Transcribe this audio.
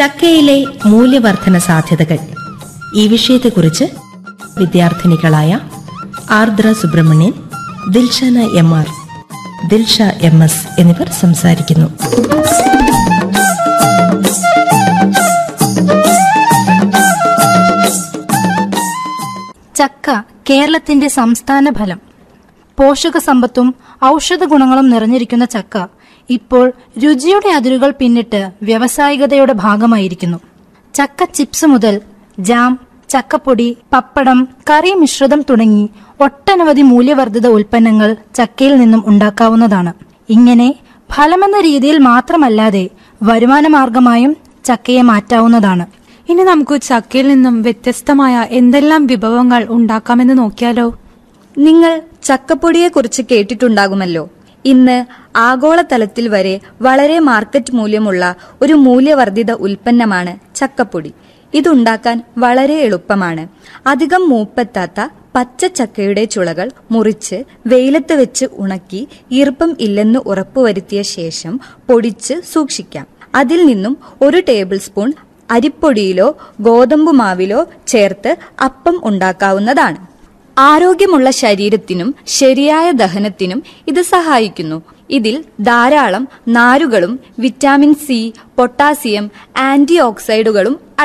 ചക്കയിലെ മൂല്യവർധന സാധ്യതകൾ ഈ വിഷയത്തെക്കുറിച്ച് വിദ്യാർത്ഥിനികളായ Ardra Subramanian Dilshana M R Dilsha M S എന്നിവർ സംസാരിക്കുന്നു ചക്ക കേരളത്തിന്റെ സംസ്ഥാന ഫലം പോഷക സമ്പത്തും ഔഷധ ഗുണങ്ങളും നിറഞ്ഞിരിക്കുന്ന ചക്ക ഇപ്പോൾ രുചിയുടെ അതിരുകൾ പിന്നിട്ട് വ്യാവസായികതയുടെ ഭാഗമായിരിക്കുന്നു ചക്ക ചിപ്സ് മുതൽ ജാം ചക്കപ്പൊടി പപ്പടം കറി മിശ്രിതം തുടങ്ങി ഒട്ടനവധി മൂല്യവർദ്ധിത ഉൽപ്പന്നങ്ങൾ ചക്കയിൽ നിന്നും ഉണ്ടാക്കാവുന്നതാണ് ഇങ്ങനെ ഫലമെന്ന രീതിയിൽ മാത്രമല്ലാതെ വരുമാന മാർഗമായും ചക്കയെ മാറ്റാവുന്നതാണ് ഇനി നമുക്ക് ചക്കയിൽ നിന്നും വ്യത്യസ്തമായ എന്തെല്ലാം വിഭവങ്ങൾ ഉണ്ടാക്കാമെന്ന് നോക്കിയാലോ നിങ്ങൾ ചക്കപ്പൊടിയെക്കുറിച്ച് കേട്ടിട്ടുണ്ടാകുമല്ലോ ഇന്ന് ആഗോളതലത്തിൽ വരെ വളരെ മാർക്കറ്റ് മൂല്യമുള്ള ഒരു മൂല്യവർദ്ധിത ഉൽപ്പന്നമാണ് ചക്കപ്പൊടി ഇതുണ്ടാക്കാൻ വളരെ എളുപ്പമാണ് അധികം മൂപ്പെത്താത്ത പച്ച ചക്കയുടെ ചുളകൾ മുറിച്ച് വെയിലത്ത് വെച്ച് ഉണക്കി ഈർപ്പം ഇല്ലെന്ന് ഉറപ്പുവരുത്തിയ ശേഷം പൊടിച്ച് സൂക്ഷിക്കാം അതിൽ നിന്നും ഒരു ടേബിൾ സ്പൂൺ അരിപ്പൊടിയിലോ ഗോതമ്പ് മാവിലോ ചേർത്ത് അപ്പം ഉണ്ടാക്കാവുന്നതാണ് ആരോഗ്യമുള്ള ശരീരത്തിനും ശരിയായ ദഹനത്തിനും ഇത് സഹായിക്കുന്നു ഇതിൽ ധാരാളം നാരുകളും വിറ്റാമിൻ സി പൊട്ടാസ്യം ആന്റി ഓക്സൈഡുകളും